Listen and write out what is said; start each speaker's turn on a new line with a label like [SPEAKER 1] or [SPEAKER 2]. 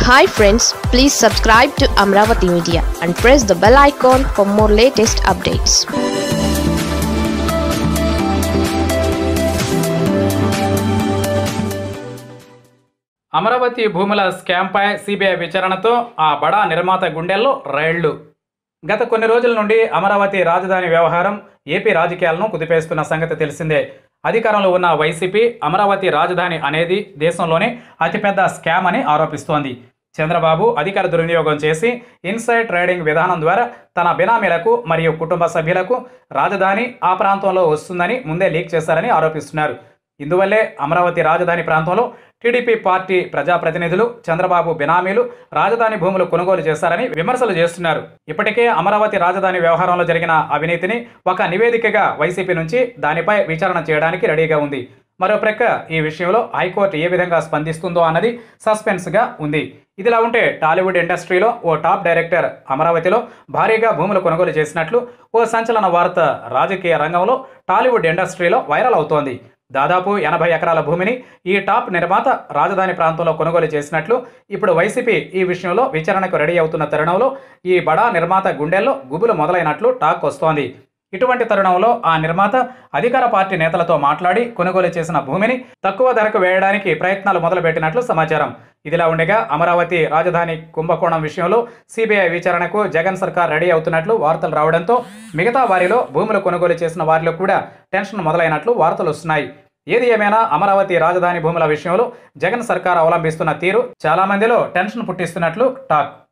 [SPEAKER 1] hi friends please subscribe to Amaravati media and press the bell icon for more latest updates
[SPEAKER 2] Amaravati భూముల స్కామ్పై CBI విచారణతో ఆ బడా నిర్మాత గుండెల్లో రైళ్లు గత కొన్ని రోజుల నుండి అమరావతి రాజధాని వ్యవహారం ఏపీ రాజకీయాలను కుదిపేస్తున్న సంగతి తెలిసిందే అధికారంలో ఉన్న వైసీపీ అమరావతి రాజధాని అనేది దేశంలోనే అతిపెద్ద స్కామ్ అని ఆరోపిస్తోంది చంద్రబాబు అధికార దుర్వినియోగం చేసి ఇన్సైడ్ ట్రేడింగ్ విధానం ద్వారా తన బినామీలకు మరియు కుటుంబ సభ్యులకు రాజధాని ఆ ప్రాంతంలో వస్తుందని ముందే లీక్ చేశారని ఆరోపిస్తున్నారు ఇందువల్లే అమరావతి రాజధాని ప్రాంతంలో టీడీపీ పార్టీ ప్రజాప్రతినిధులు చంద్రబాబు బినామీలు రాజధాని భూములు కొనుగోలు చేశారని విమర్శలు చేస్తున్నారు ఇప్పటికే అమరావతి రాజధాని వ్యవహారంలో జరిగిన అవినీతిని ఒక నివేదికగా వైసీపీ నుంచి దానిపై విచారణ చేయడానికి రెడీగా ఉంది మరో ప్రక్క ఈ విషయంలో హైకోర్టు ఏ విధంగా స్పందిస్తుందో అన్నది సస్పెన్స్గా ఉంది ఇదిలా ఉంటే టాలీవుడ్ ఇండస్ట్రీలో ఓ టాప్ డైరెక్టర్ అమరావతిలో భారీగా భూములు కొనుగోలు చేసినట్లు ఓ సంచలన వార్త రాజకీయ రంగంలో టాలీవుడ్ ఇండస్ట్రీలో వైరల్ అవుతోంది దాదాపు ఎనభై ఎకరాల భూమిని ఈ టాప్ నిర్మాత రాజధాని ప్రాంతంలో కొనుగోలు చేసినట్లు ఇప్పుడు వైసీపీ ఈ విషయంలో విచారణకు రెడీ అవుతున్న తరుణంలో ఈ బడా నిర్మాత గుండెల్లో గుబులు మొదలైనట్లు టాక్ వస్తోంది ఇటువంటి తరుణంలో ఆ నిర్మాత అధికార పార్టీ నేతలతో మాట్లాడి కొనుగోలు చేసిన భూమిని తక్కువ ధరకు వేయడానికి ప్రయత్నాలు మొదలుపెట్టినట్లు సమాచారం ఇదిలా ఉండగా అమరావతి రాజధాని కుంభకోణం విషయంలో సిబిఐ విచారణకు జగన్ సర్కార్ రెడీ అవుతున్నట్లు వార్తలు రావడంతో మిగతా వారిలో భూములు కొనుగోలు చేసిన వారిలో కూడా టెన్షన్ మొదలైనట్లు వార్తలు వస్తున్నాయి ఏది ఏమైనా అమరావతి రాజధాని భూముల విషయంలో జగన్ సర్కార్ అవలంబిస్తున్న తీరు చాలా మందిలో టెన్షన్ పుట్టిస్తున్నట్లు టాక్